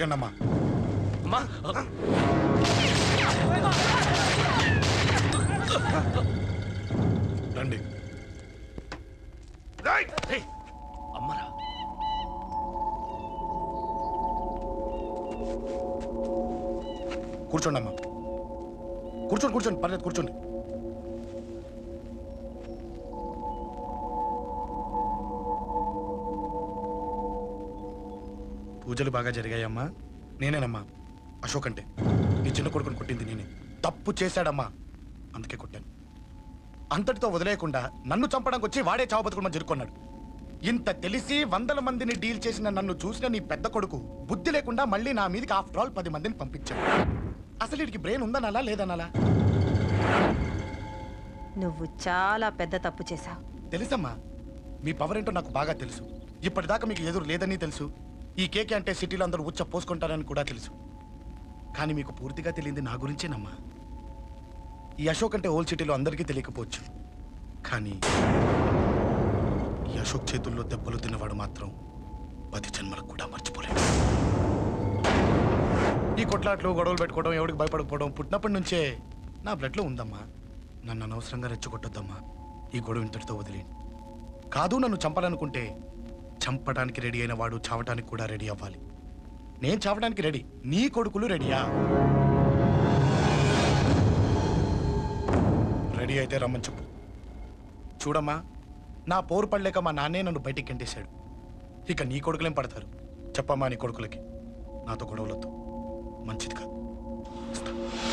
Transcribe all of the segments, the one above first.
దిగండి అమ్మా అమ్మా రండి హే, అమ్మరా కూర్చోండి అమ్మా కూర్చోండి కూర్చోండి పర్లేదు కూర్చోండి పూజలు బాగా జరిగాయమ్మా నేనేనమ్మా అశోక్ అంటే నీ చిన్న కొడుకుని కొట్టింది నేనే తప్పు చేశాడమ్మా అందుకే కొట్టాను అంతటితో వదిలేయకుండా నన్ను చంపడానికి వచ్చి వాడే చావు బతుకుమని జరుకున్నాడు ఇంత తెలిసి వందల మందిని డీల్ చేసిన నన్ను చూసిన నీ పెద్ద కొడుకు బుద్ధి లేకుండా మళ్ళీ నా మీదకి ఆఫ్టర్ ఆల్ పది మందిని పంపించాడు అసలు వీడికి బ్రెయిన్ ఉందనాలా లేదనాలా నువ్వు చాలా పెద్ద తప్పు చేశావు తెలుసమ్మా మీ పవర్ ఏంటో నాకు బాగా తెలుసు ఇప్పటిదాకా మీకు ఎదురు లేదని తెలుసు ఈ కేకే అంటే సిటీలో అందరూ ఉచ్చ పోసుకుంటారని కూడా తెలుసు కానీ మీకు పూర్తిగా తెలియంది నా గురించేనమ్మా ఈ అశోక్ అంటే ఓల్డ్ సిటీలో అందరికీ తెలియకపోవచ్చు కానీ ఈ అశోక్ చేతుల్లో దెబ్బలు తిన్నవాడు మాత్రం పది జన్మలకు కూడా మర్చిపోలేడు ఈ కొట్లాట్లు గొడవలు పెట్టుకోవడం ఎవరికి భయపడకపోవడం పుట్టినప్పటి నుంచే నా బ్లడ్లో ఉందమ్మా నన్ను అనవసరంగా రెచ్చగొట్టొద్దమ్మా ఈ గొడవ ఇంతటితో వదిలేండి కాదు నన్ను చంపాలనుకుంటే చంపడానికి రెడీ అయిన వాడు చావటానికి కూడా రెడీ అవ్వాలి నేను చావడానికి రెడీ నీ కొడుకులు రెడీయా రెడీ అయితే రమ్మని చెప్పు చూడమ్మా నా పోరు పడలేక మా నాన్నే నన్ను బయటికి గంటేశాడు ఇక నీ కొడుకులేం పడతారు చెప్పమ్మా నీ కొడుకులకి నాతో గొడవలొద్దు మంచిది కాదు వస్తా.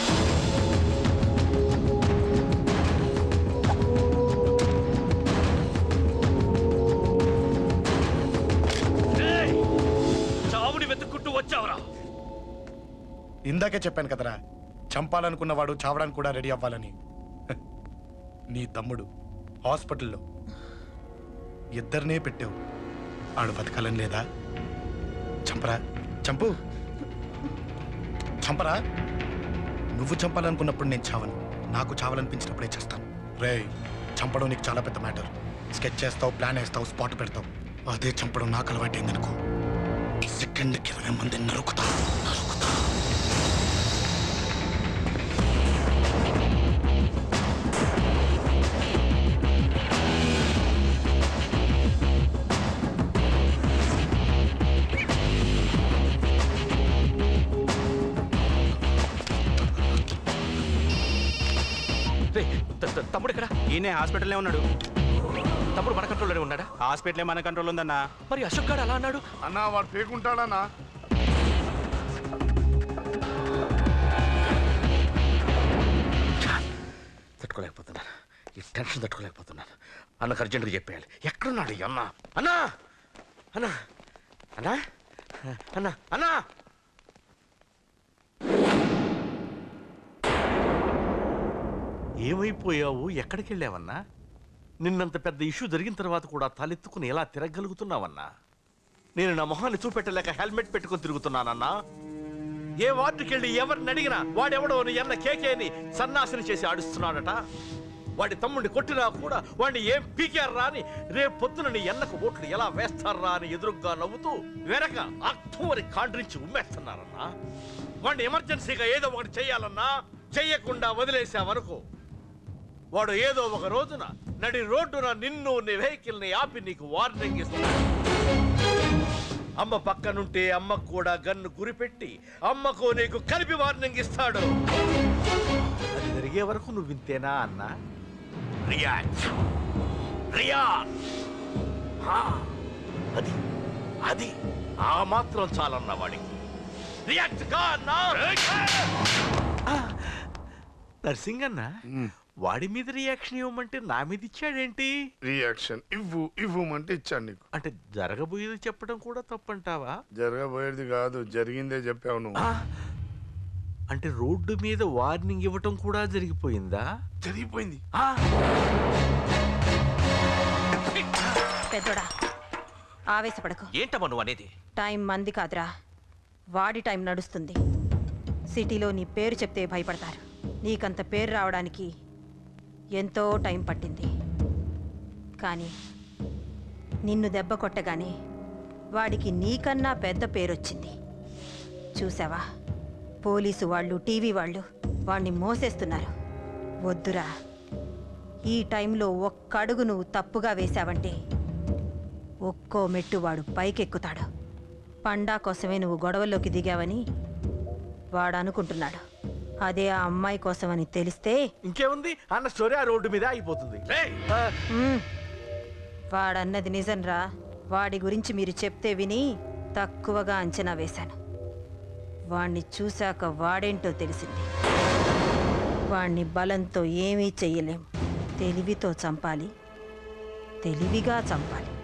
ఏయ్! చావుని వెతుక్కుంటూ వచ్చావురా ఇందాకే చెప్పాను కదరా చంపాలనుకున్నవాడు చావడానికి కూడా రెడీ అవ్వాలని హ, నీ తమ్ముడు హాస్పిటల్లో ఇద్దరినే పెట్టావు ఆడు బతకాలని లేదా చంపరా చంపు చంపరా నువ్వు చంపాలనుకున్నప్పుడు నేను చావను నాకు చావాలనిపించినప్పుడే చేస్తాను రే చంపడం నీకు చాలా పెద్ద మ్యాటర్ స్కెచ్ చేస్తావు ప్లాన్ వేస్తావు స్పాట్ పెడతావు అదే చంపడం నాకు అలవాటైందనుకో సెకండ్కి ఇరవై మందిని నరుకుతా నరుకుతా రే త- త- తమ్ముడు ఇక్కడ ఈయనే హాస్పిటల్లో ఉన్నాడు తమ్ముడు మన కంట్రోల్లోనే ఉన్నాడా హాస్పిటలే మన కంట్రోల్ ఉందన్నా మరి అశోక్ గారు అలా అన్నాడు అన్నా వాడు పేకుంటాడన్నా తట్టుకోలేకపోతున్నాను ఈ టెన్షన్ తట్టుకోలేకపోతున్నాను అన్నకు అర్జెంటుగా చెప్పేయాలి ఎక్కడున్నాడు ఈ అన్న అన్నా అన్నా అన్నా అన్నా అన్నా ఏమైపోయావు ఎక్కడికి వెళ్ళావన్నా నిన్నంత పెద్ద ఇష్యూ జరిగిన తర్వాత కూడా తలెత్తుకుని ఎలా తిరగలుగుతున్నావన్నా నేను నా మొహాన్ని చూపెట్టలేక హెల్మెట్ పెట్టుకుని తిరుగుతున్నానన్నా ఏ వార్డుకి వెళ్ళి ఎవరిని అడిగినా వాడెవడో నీ అన్న కేకేని సన్నాసిని చేసి ఆడిస్తున్నాడట వాడి తమ్ముడిని కొట్టినా కూడా వాడిని ఏం పీకారా అని రేపు పొద్దున నీ ఎన్నకు ఓట్లు ఎలా వేస్తారా అని ఎదురుగ్గా నవ్వుతూ వెనక అక్టోబరి కాండ్రించి ఉమ్మేస్తున్నారన్నా వాడిని ఎమర్జెన్సీగా ఏదో ఒకటి చెయ్యాలన్నా చెయ్యకుండా వదిలేసావనుకో వాడు ఏదో ఒక రోజున నడి రోడ్డున నిన్ను నీ వెహికల్ ని ఆపి నీకు వార్నింగ్ ఇస్తాడు అమ్మ పక్కనుంటే అమ్మకు కూడా గన్ను గురిపెట్టి అమ్మకు నీకు కలిపి వార్నింగ్ ఇస్తాడు అది జరిగే వరకు నువ్వు వింతేనా అన్నా రియాక్ట్ రియాక్ట్ హా, అది అది ఆ మాత్రం చాలన్న వాడికి రియాక్ట్ కా అన్నా ఆ, నర్సింగ్ అన్న వాడి మీద రియాక్షన్ ఇవ్వమంటే నా మీద ఇచ్చాడేంటి రియాక్షన్ ఇవ్వు ఇవ్వమంటే ఇచ్చాను నీకు అంటే జరగబోయేది చెప్పడం కూడా తప్పంటావా జరగబోయేది కాదు జరిగిందే చెప్పావు నువ్వు ఆ, అంటే రోడ్డు మీద వార్నింగ్ ఇవ్వటం కూడా జరిగిపోయిందా జరిగిపోయింది ఆ, పెద్దోడా ఆవేశపడకు ఏంటమ్మా నువ్వు అనేది టైం మంది కాదురా వాడి టైం నడుస్తుంది సిటీలో నీ పేరు చెప్తే భయపడతారు నీకంత పేరు రావడానికి ఎంతో టైం పట్టింది కానీ నిన్ను దెబ్బ కొట్టగానే వాడికి నీకన్నా పెద్ద పేరొచ్చింది చూసావా పోలీసు వాళ్ళు టీవీ వాళ్ళు వాణ్ణి మోసేస్తున్నారు వద్దురా ఈ టైంలో ఒక్క అడుగు నువ్వు తప్పుగా వేశావంటే ఒక్కో మెట్టు వాడు పైకెక్కుతాడు పండా కోసమే నువ్వు గొడవల్లోకి దిగావని వాడు అనుకుంటున్నాడు అదే ఆ అమ్మాయి కోసమని తెలిస్తే ఇంకేముంది అన్న స్టోరీ ఆ రోడ్డు మీద అయిపోతుంది ఆ, మ్మ్. వాడన్నది నిజంరా వాడి గురించి మీరు చెప్తే విని తక్కువగా అంచనా వేశాను వాణ్ణి చూశాక వాడేంటో తెలిసింది వాణ్ణి బలంతో ఏమీ చెయ్యలేం తెలివితో చంపాలి తెలివిగా చంపాలి